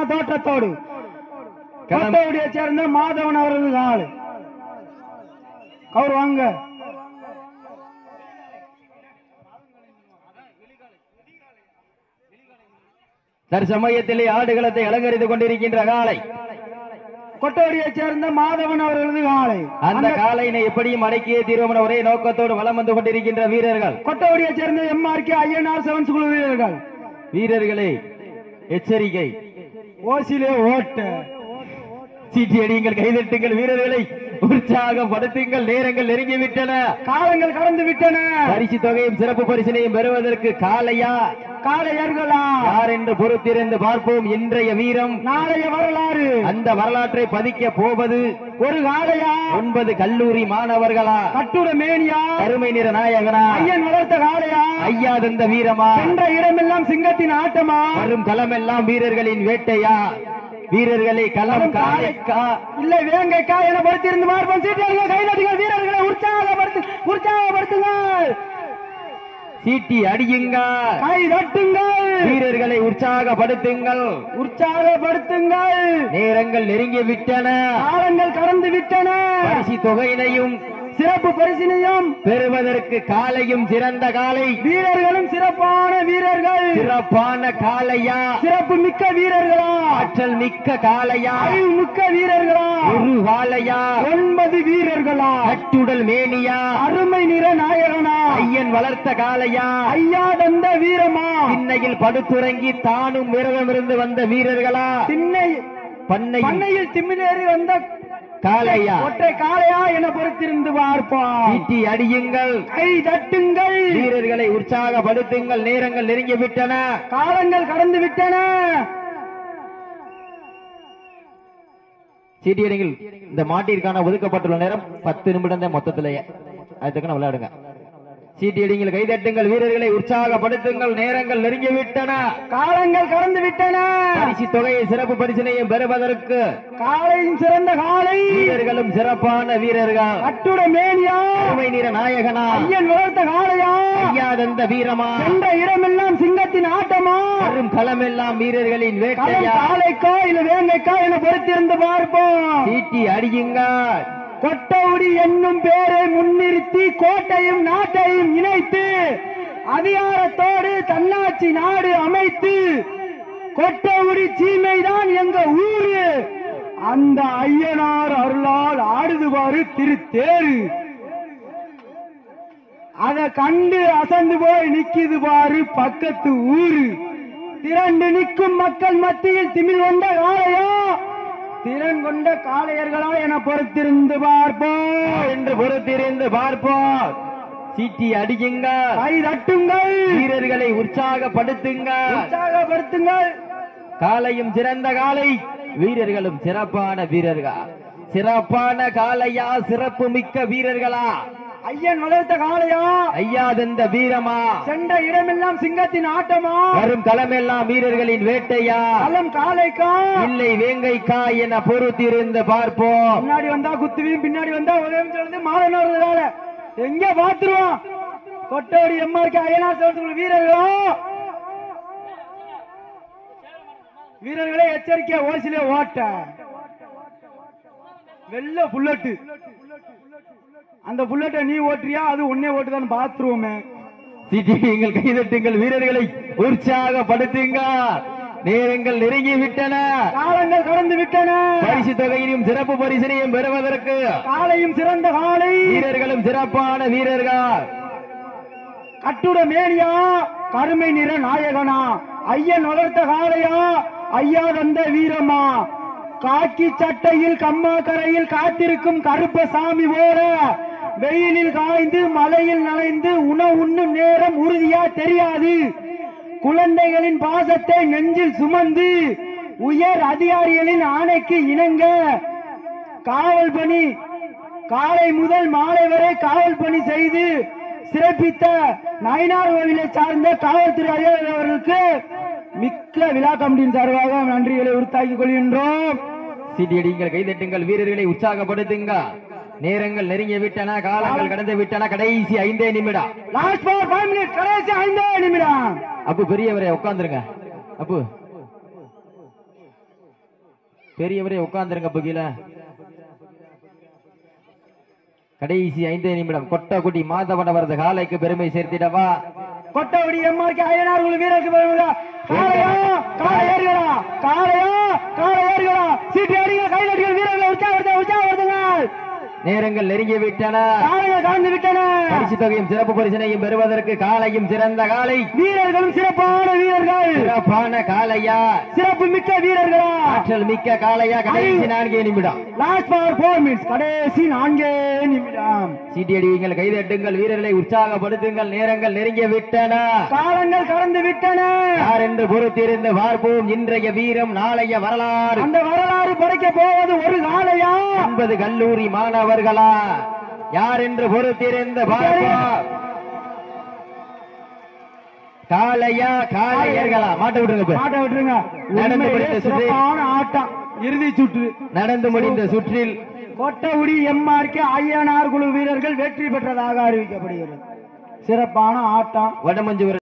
தோற்றத்தோடு களம். கோட்டையுடைய சேர்ந்த மாதவன் அவரது கால் அவர் வாங்க தற்சமயத்திலே ஆடுகளத்தை அலங்கரித்துக் கொண்டிருக்கின்ற காலை கொட்டோடியை சேர்ந்த மாதவன் அவர்களது காலை அந்த காலையினை எப்படியும் அடக்கியே தீர்வன ஒரே நோக்கத்தோடு வலம் வந்து கொண்டிருக்கின்ற வீரர்கள் கொட்டோடியை சேர்ந்த எம்ஆர்கே ஐஎன்ஆர் செவன்ஸ் குழு வீரர்கள் வீரர்களே எச்சரிக்கை ஓசிலே ஓட்ட சீட்டி அடியுங்கள் கைதட்டுங்கள் வீரர்களை உற்சாகப்படுத்துங்கள் நேரங்கள் நெருங்கிவிட்டன காலங்கள் கடந்து விட்டன பரிசு தொகையும் சிறப்பு பரிசினையும் பெறுவதற்கு காலையா காளையர்களா யார் என்று பொறுத்திருந்து பார்ப்போம் இன்றைய வீரம் நாளைய வரலாறு அந்த வரலாற்றை பதிக்க போவது ஒரு காளையா ஒன்பது கல்லூரி மாணவர்களா கட்டுட மேனியா கருமை நிற நாயகனா ஐயன் வளர்த்த காளையா ஐயா தந்த வீரமா சென்ற இடமெல்லாம் சிங்கத்தின் ஆட்டமா வரும் களமெல்லாம் வீரர்களின் வேட்டையா வீரர்களை களம் காலைக்கா இல்ல வேங்கைக்கா என படுத்திருந்து மார்பன் சீட்டியர்கள் கைதட்டுங்கள் வீரர்களை உற்சாகப்படுத்து உற்சாகப்படுத்துங்கள் சீட்டி அடியுங்க கை தட்டுங்கள் வீரர்களை உற்சாகப்படுத்துங்கள் உற்சாகப்படுத்துங்கள் நேரங்கள் நெருங்கி விட்டன காலங்கள் கடந்து விட்டன பரிசு தொகையினையும் சிறப்பு பரிசினையும் பெறுவதற்கு காலையும் சிறந்த காலை வீரர்களும் சிறப்பான வீரர்கள் சிறப்பான காலையா சிறப்பு மிக்க வீரர்களா ஆற்றல் மிக்க காலையா அறிவு மிக்க வீரர்களா ஒரு காலையா ஒன்பது வீரர்களா கட்டுடல் மேனியா அருமை நிற நாயகனா ஐயன் வளர்த்த காலையா ஐயா தந்த வீரமா திண்ணையில் படுத்துறங்கி தானும் விரதமிருந்து வந்த வீரர்களா திண்ணை பண்ணை பண்ணையில் திமிழேறி வந்த காலையா ஒற்றை காளையா என பொறுத்திருந்து பார்ப்போம் சீட்டி அடியுங்கள் கை தட்டுங்கள் வீரர்களை உற்சாகப்படுத்துங்கள் நேரங்கள் நெருங்கி விட்டன காலங்கள் கடந்து விட்டன சீட்டி அடிங்கள் இந்த மாட்டிற்கான ஒதுக்கப்பட்டுள்ள நேரம் பத்து நிமிடம் தான் மொத்தத்திலேயே அதுக்கு விளையாடுங்க சீட்டி அடிங்கள் கைதட்டுங்கள் வீரர்களை உற்சாகப்படுத்துங்கள் நேரங்கள் நெருங்கி விட்டன காலங்கள் கடந்து விட்டன பரிசு தொகையை சிறப்பு பரிசினையும் பெறுவதற்கு காளையின் சிறந்த காளை வீரர்களும் சிறப்பான வீரர்கள் கட்டுட மேனியா அருமை நிற நாயகனா ஐயன் வளர்த்த காளையா ஐயா தந்த வீரமா சென்ற இடமெல்லாம் சிங்கத்தின் ஆட்டமா வரும் களமெல்லாம் வீரர்களின் களம் வேட்டையா காளைக்கா இல்ல வேங்கைக்கா என பொறுத்திருந்து பார்ப்போம் சீட்டி அடியுங்கள் கொட்டவுடி என்னும் பேரை முன்னிறுத்தி கோட்டையும் நாட்டையும் இணைத்து அதிகாரத்தோடு தன்னாட்சி நாடு அமைத்து கொட்டவுடி சீமைதான் எங்க ஊரு அந்த ஐயனார் அருளால் ஆடுது பாரு திருத்தேரு அத கண்டு அசந்து போய் நிக்குது பாரு பக்கத்து ஊரு திரண்டு நிற்கும் மக்கள் மத்தியில் திமிழ் கொண்ட காளையா திறன் கொண்ட காளையர்களா என பொறுத்திருந்து பார்ப்போம் என்று பொறுத்திருந்து பார்ப்போம் சீட்டி அடியுங்கள் கை தட்டுங்கள் வீரர்களை உற்சாகப்படுத்துங்கள் உற்சாகப்படுத்துங்கள் காலையும் சிறந்த காலை வீரர்களும் சிறப்பான வீரர்கள் சிறப்பான காலையா சிறப்பு மிக்க வீரர்களா ஐயன் வளர்த்த காளையா ஐயா தந்த வீரமா சென்ற இடமெல்லாம் சிங்கத்தின் ஆட்டமா வரும் களமெல்லாம் வீரர்களின் வேட்டையா களம் காளைக்கா இல்லை வேங்கைக்கா என பொறுத்திருந்து பார்ப்போம் முன்னாடி வந்தா குத்துவியும் பின்னாடி வந்தா உதயம் வந்து மாறன் வருவதால எங்க பாத்துருவோம் கொட்டோடி எம்ஆர்கே அயனார் சோழர்கள் வீரர்களா வீரர்களே எச்சரிக்கை ஓசிலே ஓட்ட வெள்ள புல்லட்டு அந்த புல்லட்டை நீ ஓட்டுறியா அது உன்னே ஓட்டுதான்னு பாத்துருவோமே சிட்டிங்கள் கைதட்டுங்கள் வீரர்களை உற்சாகப்படுத்துங்க நேரங்கள் நெருங்கி விட்டன காலங்கள் கடந்து விட்டன பரிசு தொகையிலும் சிறப்பு பரிசினையும் பெறுவதற்கு காலையும் சிறந்த காலை வீரர்களும் சிறப்பான வீரர்கள் கட்டுட மேனியா கருமை நிற நாயகனா ஐயன் வளர்த்த காளையா ஐயா தந்த வீரமா காக்கி சட்டையில் கம்மாக்கரையில் காத்திருக்கும் கருப்பசாமி போல வெயிலில் காய்ந்து மழையில் நனைந்து உணவு உண்ணும் நேரம் உறுதியா தெரியாது குழந்தைகளின் பாசத்தை நெஞ்சில் சுமந்து உயர் அதிகாரிகளின் ஆணைக்கு இணங்க காவல் பணி காலை முதல் மாலை வரை காவல் பணி செய்து சிறப்பித்த நயினார் கோவிலை சார்ந்த காவல்துறை அதிகாரி அவர்களுக்கு மிக்க விழா கமிட்டியின் சார்பாக நன்றிகளை உறுத்தாக்கிக் கொள்கின்றோம் சீட்டி அடிங்கள் கைதட்டுங்கள் வீரர்களை உற்சாகப்படுத்துங்க நேரங்கள் நெருங்கி விட்டன காலங்கள் கடந்து விட்டன கடைசி ஐந்தே நிமிடம் லாஸ்ட் ஃபார் ஃபைவ் மினிட் கடைசி ஐந்தே நிமிடம் அப்பு பெரியவரே உட்காந்துருங்க அப்பு பெரியவரே உட்கார்ந்துருங்க புகில கடைசி ஐந்தே நிமிடம் கொட்டகுடி மாதவனவரது காலைக்கு பெருமை சேர்த்திடவா கொட்டவடி எம்ஆர்கே அய்யனார் குழு வீரருக்கு பெறுவதா காளையா காளை ஏறுகளா காளையா காளை ஏறுகளா சீட்டு அடிங்க கை தட்டிகள் வீரர்களை உற்சாகப்படுத்த உற்சாகப்படுத்துங்கள் நேரங்கள் நெருங்கி விட்டன காளைகள் கலந்து விட்டன பரிசு தொகையும் சிறப்பு பரிசனையும் பெறுவதற்கு காலையும் சிறந்த காலை வீரர்களும் சிறப்பான வீரர்கள் சிறப்பான காலையா சிறப்பு மிக்க வீரர்களா ஆற்றல் மிக்க காலையா கடைசி நான்கே நிமிடம் லாஸ்ட் பவர் போர் மினிட்ஸ் கடைசி நான்கே நிமிடம் சீட்டி அடிவீங்கள் கைதட்டுங்கள் வீரர்களை உற்சாகப்படுத்துங்கள் நேரங்கள் நெருங்கி விட்டன காலங்கள் கடந்து விட்டன யார் என்று பொறுத்திருந்து பார்ப்போம் இன்றைய வீரம் நாளைய வரலாறு அந்த வரலாறு படைக்க போவது ஒரு காளையா ஒன்பது கல்லூரி மாணவர்களா யார் என்று பொறுத்திருந்து பார்ப்போம் காளையா காளையர்களா மாட்ட விட்டுருங்க இப்ப. மாட்ட விட்டுருங்க நடந்து உண்மையிலே முடிந்த சுற்று. சிறப்பான ஆட்டம் இறுதி சுற்று நடந்து முடிந்த சுற்றில் கொட்டகுடி எம்ஆர்கே ஐயனார் குழு வீரர்கள் வெற்றி பெற்றதாக அறிவிக்கப்படுகிறது சிறப்பான ஆட்டம் வடமஞ்சு